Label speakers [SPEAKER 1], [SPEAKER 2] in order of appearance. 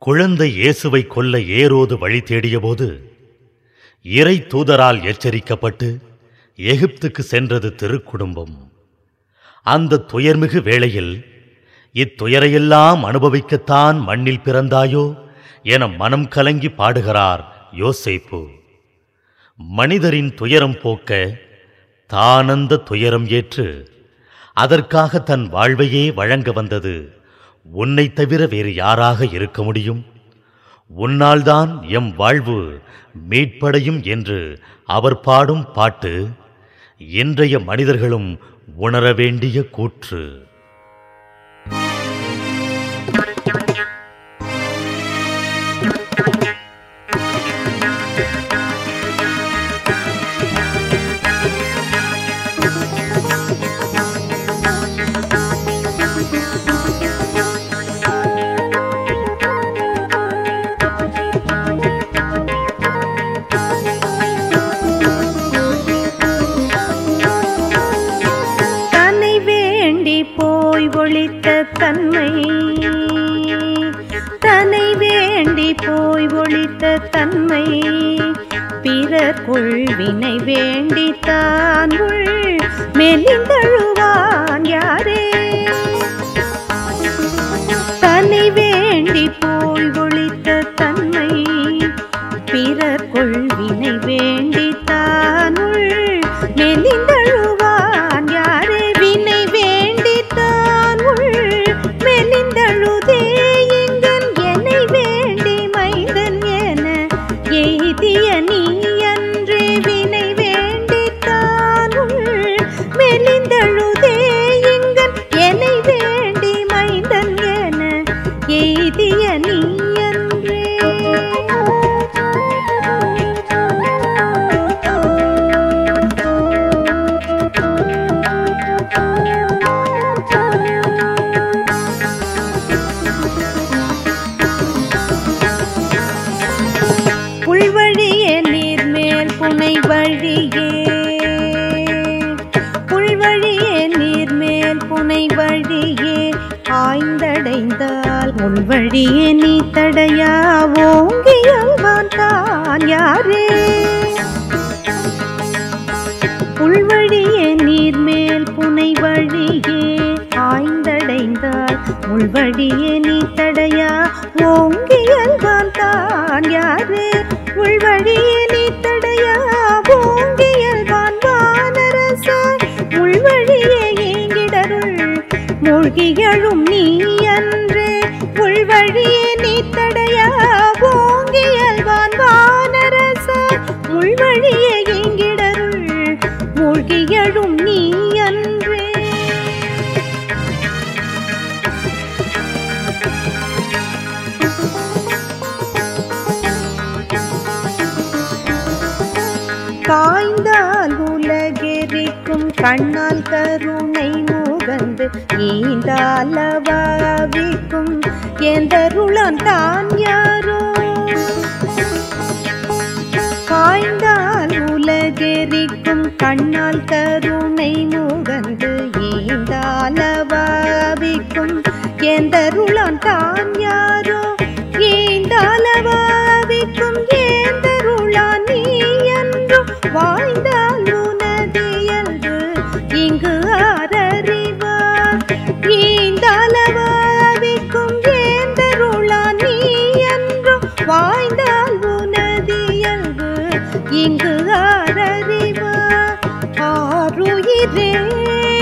[SPEAKER 1] குழந்தை இயேசுவை கொல்ல ஏரோது வழி தேடியபோது இறை தூதரால் எச்சரிக்கப்பட்டு எகிப்துக்கு சென்றது திருக்குடும்பம் அந்த துயர்மிகு வேளையில் இத்துயரையெல்லாம் அனுபவிக்கத்தான் மண்ணில் பிறந்தாயோ என மனம் கலங்கி பாடுகிறார் யோசேப்பு மனிதரின் துயரம் போக்க தானந்த துயரம் ஏற்று அதற்காக தன் வாழ்வையே வழங்க வந்தது உன்னை தவிர வேறு யாராக இருக்க முடியும் உன்னால்தான் எம் வாழ்வு மீட்படையும் என்று அவர் பாடும் பாட்டு இன்றைய மனிதர்களும் உணர வேண்டிய கூற்று
[SPEAKER 2] தன்னை வேண்டி போய் ஒழித்த தன்மை தன்னை வேண்டி போய் ஒழித்த தன்மை பிறர் கொள்வினை வேண்டி தான் உள் மெலிந்தழுவான் யாரே தன்னை வேண்டி போய் ஒழித்த தன்மை பிறர் கொள்வினை வேண்டி தானுள் மெலிந்தழுவான் யாரே வினை வேண்டி தானுள் மெலிந்தழுதே இங்கன் என்னை வேண்டி மைந்தன் என எய்திய நீ அன்றே வினை வேண்டி தானுள் மெலிந்தழுதே இங்கன் என்னை வேண்டி மைந்தன் என எய்திய நீ அன்றே புல்வழியே நீர்மேல் புனை வழியே புல்வழியே நீர்மேல் புனை வழியே ஆய்ந்தடைந்தால் முன்வழியே நீ தடையா ஓங்கியல்வான் தான் யாரே புல்வழியே நீர்மேல் புனை வழியே ஆய்ந்தடைந்தால் முள்வழியே நீ தடையா ஓங்கியல்வான் தான் யாரு உள்வழியே நீ தடையா ஓங்கியல்வான் வானரசாய் உள்வழியே ஏங்கிடருள் மூழ்கியழும் நீ அன்றே உள்வழியே நீ தடையா ஓங்கியல்வான் வானரசாய் உள்வழியே ஏங்கிடருள் மூழ்கியழும் நீ அன்றே காய்ந்தால் உலகெரிக்கும் கண்ணால் கருணை முகந்து ஈந்தாலவாவிக்கும் எந்தருளான் தான் யாரோ காய்ந்தால் உலகெரிக்கும் கண்ணால் கருணை முகந்து ஈந்தாலவாவிக்கும் எந்தருளான் தான் யாரோ ஈந்தாலவாவிக்கும் ஏந்தருளான் நீ என்றும் வாழ்ந்தால் உனதியல்பு இங்கு ஆரறிவார் ஈந்தாலவாவிக்கும் ஏந்தருளான் நீ என்றும் வாழ்ந்தால் உனதியல்பு இங்கு ஆரறிவார் ஆருயிரே